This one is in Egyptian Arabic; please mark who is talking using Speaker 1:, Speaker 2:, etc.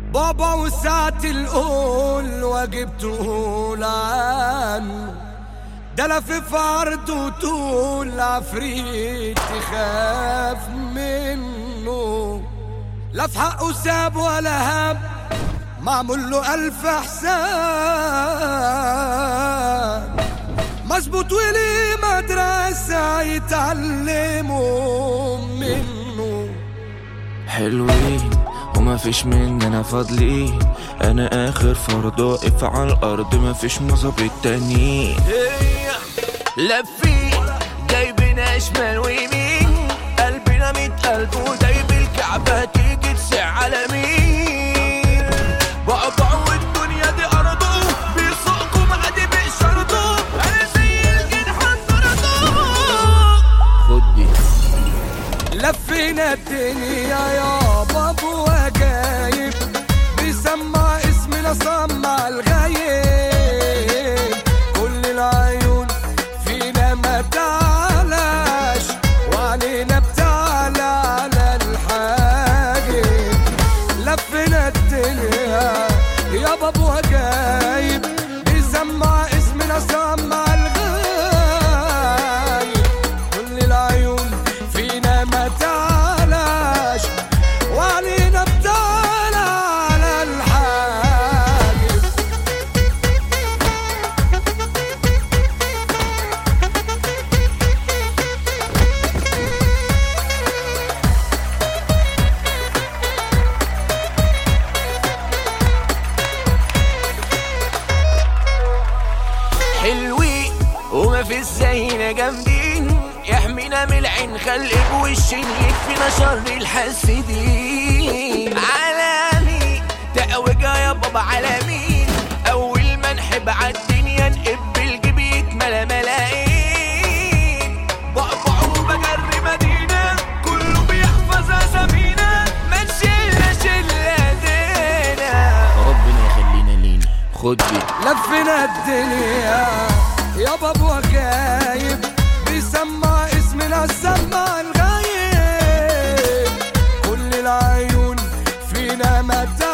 Speaker 1: بابا وساعة القول واجب تقول عنه ده لف عرض وطول عفريت تخاف منه لا في حقه ساب ولا هب معمول له ألف حساب مظبوط وليه مدرسة يتعلموا منه
Speaker 2: حلوين وما فيش مننا فاضلين انا اخر فرد واقف على الارض ما فيش مظابيط تانيين لفين جايبنا شمال ويمين قلبنا ميت قلب ودايب الكعبة تيجي تسع على مين بقبع والدنيا دي أرضه بيسوقكم عادي بإشارته أنا زي الجنحة فرضه خد دي
Speaker 1: لفينا الدنيا يا بابو وجايب بيسمع اسمنا سمع الغايب كل العيون فينا ما تعلاش وعلينا بتعلى على الحاجب لفينا الدنيا يا بابو وجايب بيسمع اسمنا سمع الغايب كل العيون فينا ما تعلاش وعلينا بتعلى على الحاجب
Speaker 2: حلوين وما في زينا جامدين يحمينا من العين خلق وشين يكفينا شر الحاسدين عالمي تقوجة يا بابا عالمين أول ما نحب عالدنيا نقب الجيب يتملى ملايين بقبع وبجري مدينة كله بيحفظ أسامينا ما نشيلش الذين ربنا يخلينا لينا خد دي
Speaker 1: لفينا الدنيا يا بابو غايب بيسمع اسمنا سمع الغايب كل العيون فينا ما تعلاش